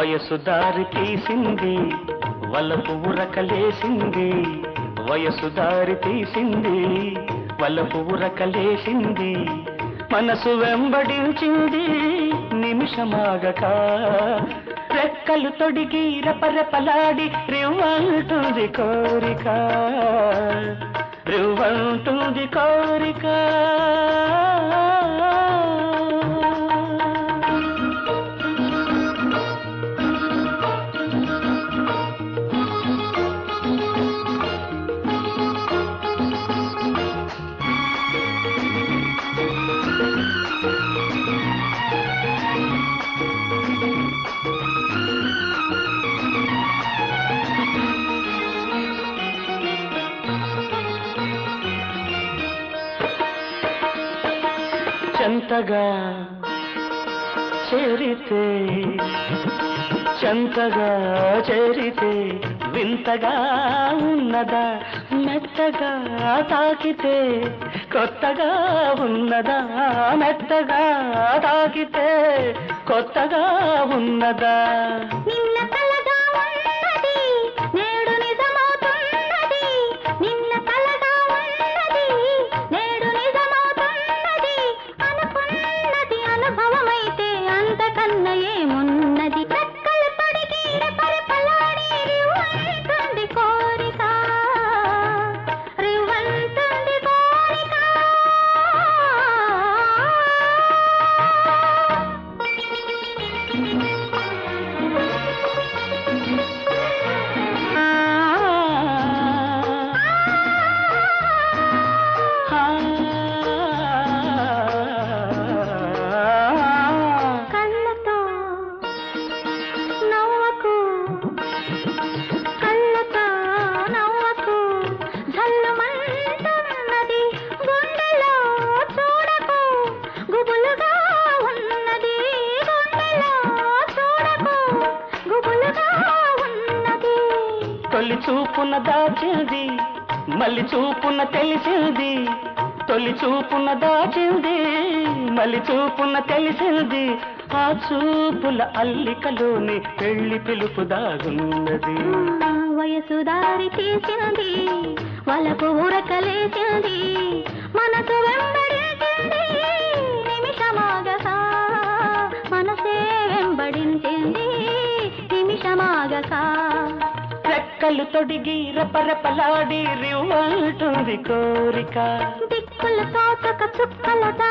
వయసు దారి తీసింది వలపు ఉరకలేసింది వయసు దారి తీసింది వలపు ఉరకలేసింది మనసు వెంబడించింది నిమిషమాగక రెక్కలు తొడిగి రెపరెపలాడి రివ్వంటుంది కోరిక రివ్వంటుంది కోరిక చెంతగా చేరితే చెంతగా చేరితే వింతగా ఉన్నదా మెత్తగా తాకితే కొత్తగా ఉన్నదా మెత్తగా తాకితే కొత్తగా ఉన్నదా నిన్న కలగా ఉన్నది నేడు నిజమవుతున్నది నిన్న కలగా ఉన్నది నేడు నిజమవుతున్నది అనుకున్నది అనుభవమైతే అంతకన్నా ఏమున్నది రెక్కలు తొడిగి రెపరెపలాడి రివ్వంటుంది కోరిక రివ్వంటుంది కోరిక కళ్ళతో నవ్వకు కళ్ళతో నవ్వకు జల్లుమంటున్నది గుండెలో చూడకు గుబులుగా ఉన్నది గుండెలో చూడకు గుబులుగా ఉన్నది తొలి చూపున దాచింది మళ్ళీ చూపున తెలిసింది తొలి చూపున దాచింది మళ్ళీ చూపున తెలిసింది ఆ చూపుల అల్లికలోని పెళ్లి పిలుపు దాగున్నది వయసు దారి తీసింది వలకు ఉరకలేసింది మనసు వెంబడించింది నిమిషమాగక మనసే వెంబడించింది నిమిషమాగక రెక్కలు తొడిగి రెపరెపలాడి రివ్వంటుంది కోరిక దిక్కులు తోచక చుక్కల